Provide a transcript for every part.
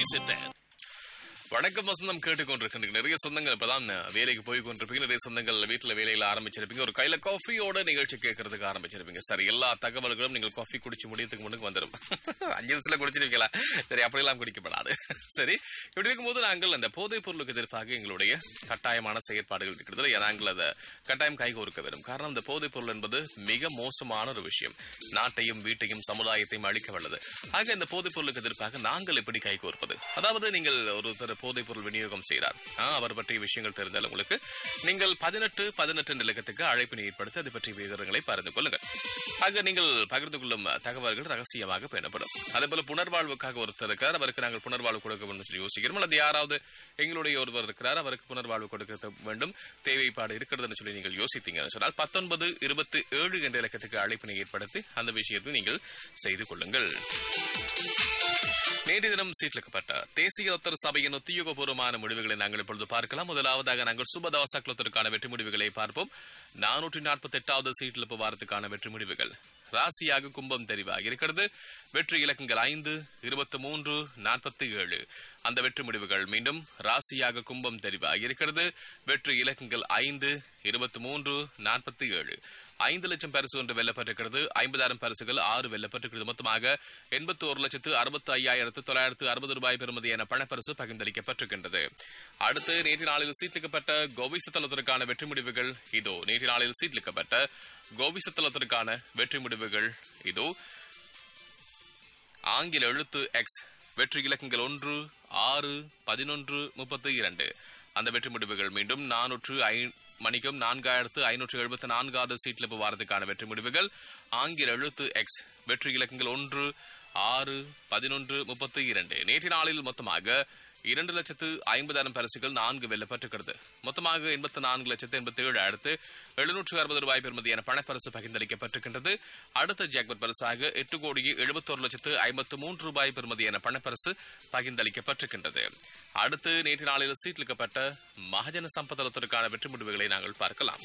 விசித்த வணக்கம் வசந்தம் கேட்டுக்கொண்டிருக்கின்ற நிறைய சொந்தங்கள் இப்பதான் வேலைக்கு போய் கொண்டிருப்பீங்க நிறைய சொந்தங்கள் வீட்டுல வேலையில ஆரம்பிச்சிருப்பீங்க ஒரு கையில காஃபியோட நிகழ்ச்சி கேட்கறதுக்கு ஆரம்பிச்சிருப்பீங்க சரி எல்லா தகவல்களும் நீங்கள் காஃபி குடிச்சு முடியறதுக்கு முன்னுக்கு வந்துடும் அஞ்சு நிமிஷத்துல குடிச்சிருக்கீங்களா சரி அப்படியெல்லாம் குடிக்கப்படாது சரி இப்படி இருக்கும்போது நாங்கள் அந்த போதைப் பொருளுக்கு எதிர்ப்பாக எங்களுடைய கட்டாயமான செயற்பாடுகள் இருக்கிறது நாங்கள் அதை கட்டாயம் கைகோர்க்க வரும் காரணம் இந்த போதைப் பொருள் என்பது மிக மோசமான ஒரு விஷயம் நாட்டையும் வீட்டையும் சமுதாயத்தையும் அழிக்க வல்லது ஆக இந்த போதைப் பொருளுக்கு எதிர்ப்பாக நாங்கள் எப்படி கைகோர்ப்பது அதாவது நீங்கள் ஒருத்தர் போதைப் பொருள் விநியோகம் செய்கிறார் ஆ, அவர் பற்றிய விஷயங்கள் தெரிந்தால் உங்களுக்கு நீங்கள் பதினெட்டு பதினெட்டு நிலக்கத்துக்கு அழைப்பினை ஏற்படுத்தி அது பற்றிய விவரங்களை பகிர்ந்து கொள்ளுங்கள் ஆக நீங்கள் பகிர்ந்து கொள்ளும் தகவல்கள் ரகசியமாக பேணப்படும் அதே போல புனர்வாழ்வுக்காக ஒருத்தர் இருக்கார் அவருக்கு நாங்கள் புனர்வாழ்வு கொடுக்க வேண்டும் சொல்லி யோசிக்கிறோம் அல்லது யாராவது எங்களுடைய ஒருவர் இருக்கிறார் அவருக்கு புனர்வாழ்வு கொடுக்க வேண்டும் தேவைப்பாடு இருக்கிறதுன்னு சொல்லி நீங்கள் யோசித்தீங்கன்னு சொன்னால் பத்தொன்பது இருபத்தி ஏழு என்ற இலக்கத்துக்கு அழைப்பினை ஏற்படுத்தி அந்த விஷயத்தை நீங்கள் செய்து கொள்ளுங்கள் நேற்று தினம் சீட்லிக்கப்பட்ட தேசிய ஒத்தர் சபையின் உத்தியோகபூர்வமான முடிவுகளை நாங்கள் இப்பொழுது பார்க்கலாம் முதலாவதாக நாங்கள் சுபதவச குலத்திற்கான வெற்றி முடிவுகளை பார்ப்போம் நானூற்றி நாற்பத்தி எட்டாவது சீட்டிழப்பு வாரத்துக்கான வெற்றி முடிவுகள் ராசியாக கும்பம் தெரிவாக இருக்கிறது வெற்றி இலக்கங்கள் ஐந்து இருபத்தி மூன்று நாற்பத்தி ஏழு அந்த வெற்றி முடிவுகள் மீண்டும் ராசியாக கும்பம் தெரிவாக இருக்கிறது வெற்றி இலக்கங்கள் ஐந்து இருபத்தி மூன்று நாற்பத்தி ஏழு ஐந்து லட்சம் பரிசு ஒன்று வெல்லப்பட்டிருக்கிறது ஐம்பதாயிரம் பரிசுகள் ஆறு வெல்லப்பட்டிருக்கிறது மொத்தமாக எண்பத்தி ஒரு லட்சத்து அறுபத்தி ஐயாயிரத்து தொள்ளாயிரத்து அறுபது ரூபாய் பெறுமதியான பணப்பரிசு பகிர்ந்தளிக்கப்பட்டிருக்கின்றது அடுத்து நேற்று நாளில் சீட்லிக்கப்பட்ட கோபிசத்தலத்திற்கான வெற்றி முடிவுகள் இதோ நேற்று நாளில் சீட்லிக்கப்பட்ட கோபிசத்தலத்திற்கான வெற்றி முடிவுகள் இதோ ஆங்கில எழுத்து எக்ஸ் வெற்றி இலக்கங்கள் ஒன்று ஆறு பதினொன்று முப்பத்தி இரண்டு அந்த வெற்றி முடிவுகள் மீண்டும் நானூற்று ஐ மணிக்கும் நான்காயிரத்து ஐநூற்று எழுபத்தி நான்காவது சீட்ல வாரத்துக்கான வெற்றி முடிவுகள் ஆங்கில எழுத்து எக்ஸ் வெற்றி இலக்கங்கள் ஒன்று ஆறு பதினொன்று முப்பத்தி இரண்டு நேற்று நாளில் மொத்தமாக இரண்டு லட்சத்து ஐம்பதாயிரம் பரிசுகள் நான்கு வெல்லப்பட்டிருக்கிறது மொத்தமாக எண்பத்தி நான்கு லட்சத்து எண்பத்தி ஏழு அடுத்து எழுநூற்று அறுபது ரூபாய் பெறுமதியான பணப்பரிசு பகிர்ந்தளிக்கப்பட்டிருக்கின்றது அடுத்த ஜாக்பட் பரிசாக எட்டு கோடியே எழுபத்தோரு லட்சத்து ஐம்பத்து மூன்று ரூபாய் பெறுமதியான பணப்பரிசு பகிர்ந்தளிக்கப்பட்டிருக்கின்றது அடுத்து நேற்று நாளில் சீட்லிக்கப்பட்ட மகஜன சம்பதத்திற்கான வெற்றி முடிவுகளை நாங்கள் பார்க்கலாம்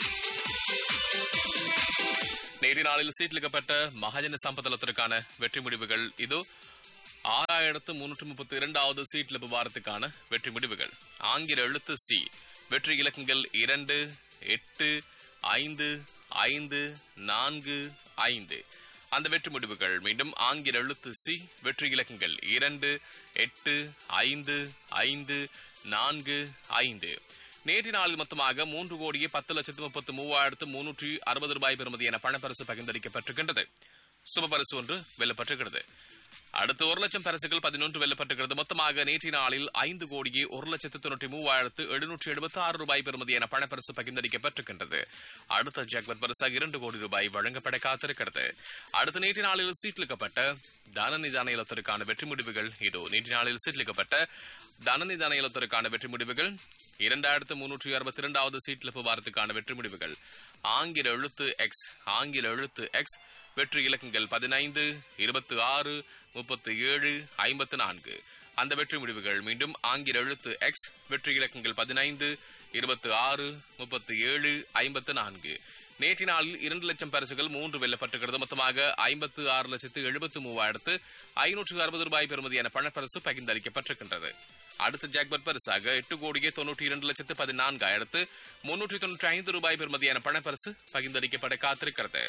நேற்று நாளில் சீட்லிக்கப்பட்ட மகஜன சம்பதத்திற்கான வெற்றி முடிவுகள் இதோ ஆறாயிரத்து முன்னூற்று முப்பத்தி இரண்டாவது சீட்ல வாரத்துக்கான வெற்றி முடிவுகள் ஆங்கில எழுத்து சி வெற்றி இலக்கங்கள் இரண்டு எட்டு ஐந்து ஐந்து நான்கு ஐந்து அந்த வெற்றி முடிவுகள் மீண்டும் ஆங்கில எழுத்து சி வெற்றி இலக்கங்கள் இரண்டு எட்டு ஐந்து ஐந்து நான்கு ஐந்து நேற்று நாளில் மொத்தமாக மூன்று கோடியே பத்து லட்சத்து முப்பத்து மூவாயிரத்து முன்னூற்றி அறுபது ரூபாய் பெறுமதி என பணப்பரிசு பகிர்ந்தளிக்கப்பட்டிருக்கின்றது சுப பரிசு ஒன்று வெல்லப்பட்டிருக்கிறது அடுத்து ஒரு லட்சம் பரிசுகள் பதினொன்று வெல்லப்பட்டிருக்கிறது மொத்தமாக நேற்று நாளில் ஐந்து கோடியே ஒரு லட்சத்து தொண்ணூற்றி மூவாயிரத்து எழுநூற்றி எழுபத்தி ஆறு ரூபாய் பெறுமதி என பணப்பரிசு பகிர்ந்தளிக்கப்பட்டிருக்கின்றது அடுத்த ஜாக்பட் பரிசாக இரண்டு கோடி ரூபாய் வழங்கப்பட காத்திருக்கிறது அடுத்த நேற்று நாளில் சீட்லிக்கப்பட்ட தனநிதான இலத்திற்கான வெற்றி முடிவுகள் இதோ நேற்று நாளில் சீட்லிக்கப்பட்ட தனநிதான இலத்திற்கான வெற்றி முடிவுகள் இரண்டாயிரத்து முன்னூற்றி அறுபத்தி இரண்டாவது சீட்லிப்பு வாரத்துக்கான வெற்றி முடிவுகள் ஆங்கில எழுத்து எக்ஸ் ஆங்கில எழுத்து எக்ஸ் வெற்றி இலக்கங்கள் பதினைந்து இருபத்தி ஆறு முப்பத்தி ஏழு ஐம்பத்து நான்கு அந்த வெற்றி முடிவுகள் மீண்டும் ஆங்கில எழுத்து எக்ஸ் வெற்றி இலக்கங்கள் பதினைந்து இருபத்தி ஆறு முப்பத்தி ஏழு ஐம்பத்து நான்கு நேற்று நாளில் இரண்டு லட்சம் பரிசுகள் மூன்று வெல்லப்பட்டிருக்கிறது மொத்தமாக ஐம்பத்து ஆறு லட்சத்து எழுபத்து மூவாயிரத்து ஐநூற்று அறுபது ரூபாய் பெறுமதியான பணப்பரிசு பகிர்ந்தளிக்கப்பட்டிருக்கின்றது அடுத்த ஜாக்பட் பரிசாக எட்டு கோடியே தொன்னூற்றி இரண்டு லட்சத்து பதினான்காயிரத்து முன்னூற்றி தொன்னூற்றி ஐந்து ரூபாய் பெறுமதியான பணப்பரிசு பகிர்ந்தளிக்கப்பட காத்திருக்கிறது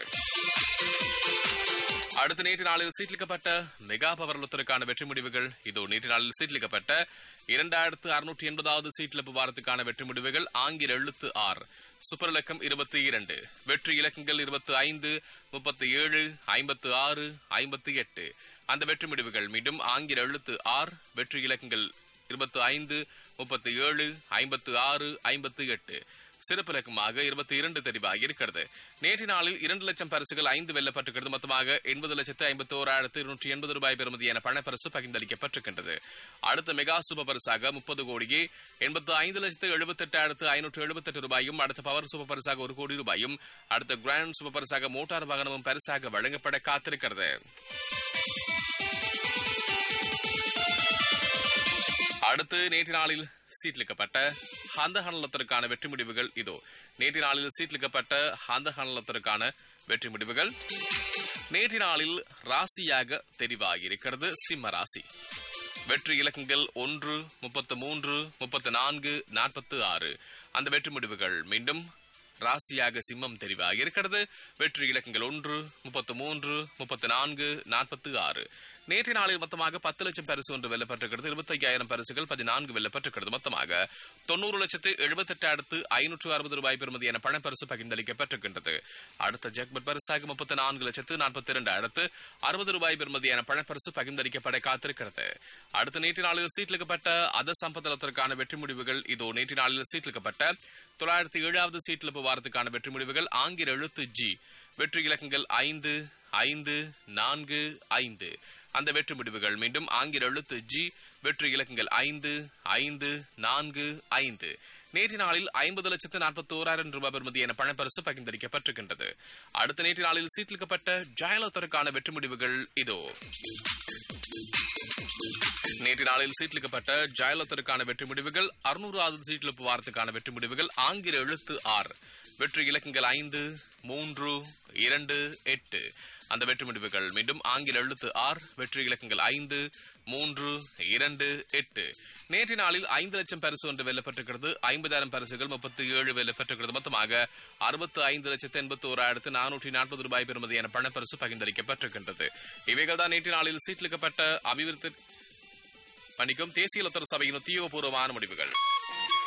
அடுத்த நேற்று நாளில் சீட்லிக்கப்பட்ட மெகா பவர்லத்திற்கான வெற்றி முடிவுகள் இதோ நேற்று நாளில் சீட்லிக்கப்பட்ட இரண்டாயிரத்து அறுநூற்றி எண்பதாவது சீட்லப்பு வாரத்துக்கான வெற்றி முடிவுகள் ஆங்கில எழுத்து ஆர் சூப்பர் இலக்கம் இருபத்தி இரண்டு வெற்றி இலக்கங்கள் இருபத்தி ஐந்து முப்பத்தி ஏழு ஐம்பத்து ஆறு ஐம்பத்தி எட்டு அந்த வெற்றி முடிவுகள் மீண்டும் ஆங்கில எழுத்து ஆர் வெற்றி இலக்கங்கள் இருபத்தி ஐந்து முப்பத்தி ஏழு ஐம்பத்து ஆறு ஐம்பத்து எட்டு சிறப்பு இலக்கமாக இருபத்தி இரண்டு தெரிவாகி இருக்கிறது நேற்று நாளில் இரண்டு லட்சம் பரிசுகள் ஐந்து வெல்லப்பட்டிருக்கிறது மொத்தமாக எண்பது லட்சத்து ஐம்பத்தி ஓராயிரத்து இருநூற்றி எண்பது ரூபாய் பெறுமதியான பணப்பரிசு பகிர்ந்தளிக்கப்பட்டிருக்கின்றது அடுத்த மெகா சூப்பர் பரிசாக முப்பது கோடியே எண்பத்து ஐந்து லட்சத்து எழுபத்தி எட்டாயிரத்து ஐநூற்று எழுபத்தி எட்டு ரூபாயும் அடுத்த பவர் சூப்பர் பரிசாக ஒரு கோடி ரூபாயும் அடுத்த கிராண்ட் சூப்பர் பரிசாக மோட்டார் வாகனமும் பரிசாக வழங்கப்பட காத்திருக்கிறது அடுத்து நேற்று நாளில் சீட்லிக்கப்பட்ட ஹந்த ஹனலத்திற்கான வெற்றி முடிவுகள் இதோ நேற்று நாளில் சீட்லிக்கப்பட்ட ஹந்த ஹனலத்திற்கான வெற்றி முடிவுகள் நேற்று நாளில் ராசியாக தெரிவாகி இருக்கிறது சிம்ம ராசி வெற்றி இலக்கங்கள் ஒன்று முப்பத்து மூன்று முப்பத்து நான்கு நாற்பத்து ஆறு அந்த வெற்றி முடிவுகள் மீண்டும் ராசியாக சிம்மம் தெரிவாக இருக்கிறது வெற்றி இலக்கங்கள் ஒன்று முப்பத்து மூன்று முப்பத்து நான்கு நாற்பத்து ஆறு நேற்று நாளில் மொத்தமாக பத்து லட்சம் பரிசு ஒன்று வெல்லப்பட்டிருக்கிறது இருபத்தி ஐயாயிரம் பரிசுகள் பதினான்கு வெல்லப்பட்டிருக்கிறது மொத்தமாக தொண்ணூறு லட்சத்து எழுபத்தெட்டாயிரத்து ஐநூற்று அறுபது ரூபாய் பெறுமதி என பணப்பரிசு பகிர்ந்தளிக்கப்பட்டிருக்கின்றது அடுத்த ஜக்பட் பரிசாக முப்பத்தி நான்கு லட்சத்து நாற்பத்தி இரண்டாயிரத்து அறுபது ரூபாய் பெறுமதி என பணப்பரிசு பகிர்ந்தளிக்கப்பட காத்திருக்கிறது அடுத்த நேற்று நாளில் சீட்லிக்கப்பட்ட அத சம்பதத்திற்கான வெற்றி முடிவுகள் இதோ நேற்று நாளில் சீட்லிக்கப்பட்ட தொள்ளாயிரத்தி ஏழாவது சீட்லிப்பு வாரத்துக்கான வெற்றி முடிவுகள் ஆங்கில எழுத்து ஜி வெற்றி இலக்கங்கள் ஐந்து ஐந்து நான்கு ஐந்து அந்த வெற்றி முடிவுகள் மீண்டும் ஆங்கில எழுத்து ஜி வெற்றி இலக்கங்கள் ஐந்து ஐந்து நான்கு ஐந்து நேற்று நாளில் ஐம்பது லட்சத்து நாற்பத்தி ஓராயிரம் ரூபாய் பெறுமதி என பணப்பரிசு பகிர்ந்தளிக்கப்பட்டிருக்கின்றது அடுத்த நேற்று நாளில் சீட்டிலிக்கப்பட்ட ஜெயலலிதாவுக்கான வெற்றி முடிவுகள் இதோ நேற்று நாளில் சீட்டிலிக்கப்பட்ட ஜெயலலிதாவுக்கான வெற்றி முடிவுகள் அறுநூறாவது சீட்டிலிப்பு வாரத்துக்கான வெற்றி முடிவுகள் ஆங்கில எழுத்து ஆர் வெற்றி இலக்கங்கள் ஐந்து மூன்று இரண்டு எட்டு அந்த வெற்றி முடிவுகள் மீண்டும் ஆங்கில எழுத்து ஆர் வெற்றி இலக்கங்கள் ஐந்து மூன்று இரண்டு எட்டு நேற்று நாளில் ஐந்து லட்சம் பரிசு ஒன்று வெல்லப்பட்டிருக்கிறது ஐம்பதாயிரம் பரிசுகள் முப்பத்தி ஏழு வெல்லப்பட்டிருக்கிறது மொத்தமாக அறுபத்தி ஐந்து லட்சத்து எண்பத்தி ஓராயிரத்து நானூற்றி நாற்பது ரூபாய் பெறுமதி என பணப்பரிசு பகிர்ந்தளிக்கப்பட்டிருக்கின்றது இவைகள் தான் நேற்று நாளில் சீட்டிலிக்கப்பட்ட அபிவிருத்தி மன்னிக்கும் தேசிய லத்தர் சபையின் உத்தியோகபூர்வமான முடிவுகள்